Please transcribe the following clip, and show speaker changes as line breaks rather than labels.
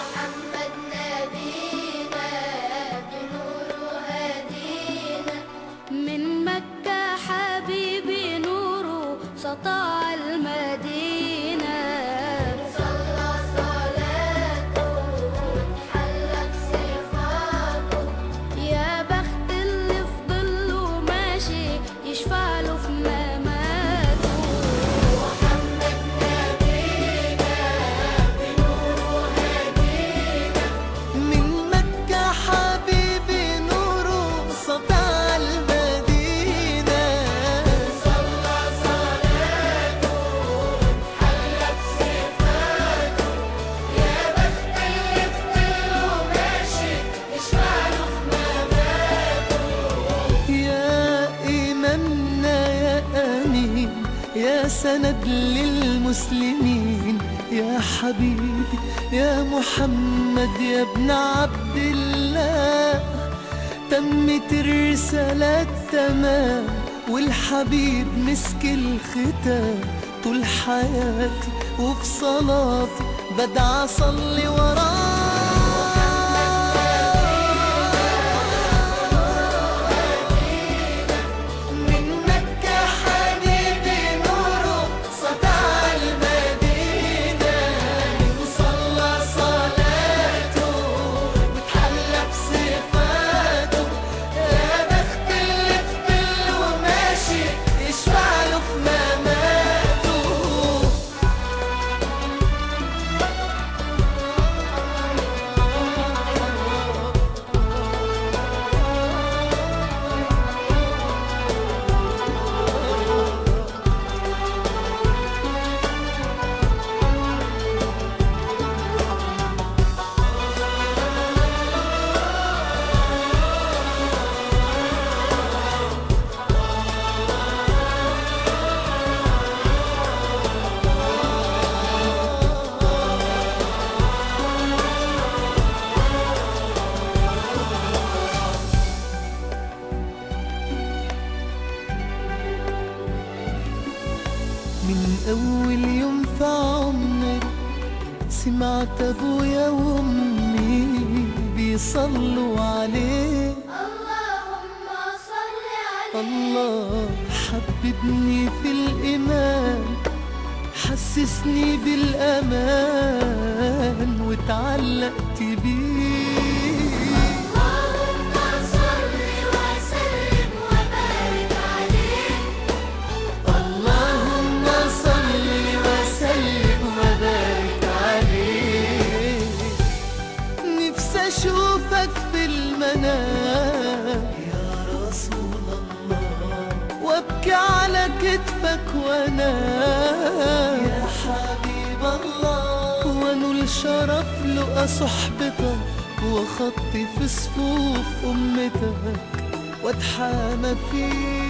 محمد نبينا بنور هدينا
من مكة حبيبي نوره سطع المدينة
صلى صلاته وتحلى بصفاته
يا بخت اللي في ظله ماشي يشفع له في مماته
محمد نبينا بنور هدينا
من مكة حبيبي نوره سطع المدينة
صلى صلاته وتحلى بصفاته يا بخت اللي في ظله ماشي يشفع له في مماته
يا إمامنا يا أمين يا سند للمسلمين يا حبيبي يا محمد يا ابن عبد الله تمت الرسالة تمام والحبيب مسك الختام طول حياتي وفي صلاتي بدعى أصلي وراه من مكة حبيبي نوره سطع المدينة وصلى صلاته وتحلى بصفاته يا بخت اللي في ظله ماشي يشفع له في مماته من أول يوم في عمري سمعت أبويا وأمي بيصلوا عليه
اللهم صل عليه
الله حببني في الإيمان حسسني بالأمان وتعلقت بيه
اللهم صل وسلم وبارك عليه
اللهم صل وسلم وبارك عليه نفسي اشوفك في المنام يا رسول الله وابكي على كتفك وانام يا حبيب الله وانول شرف لقى صحبتك وخطي في صفوف امتك واتحامى فيك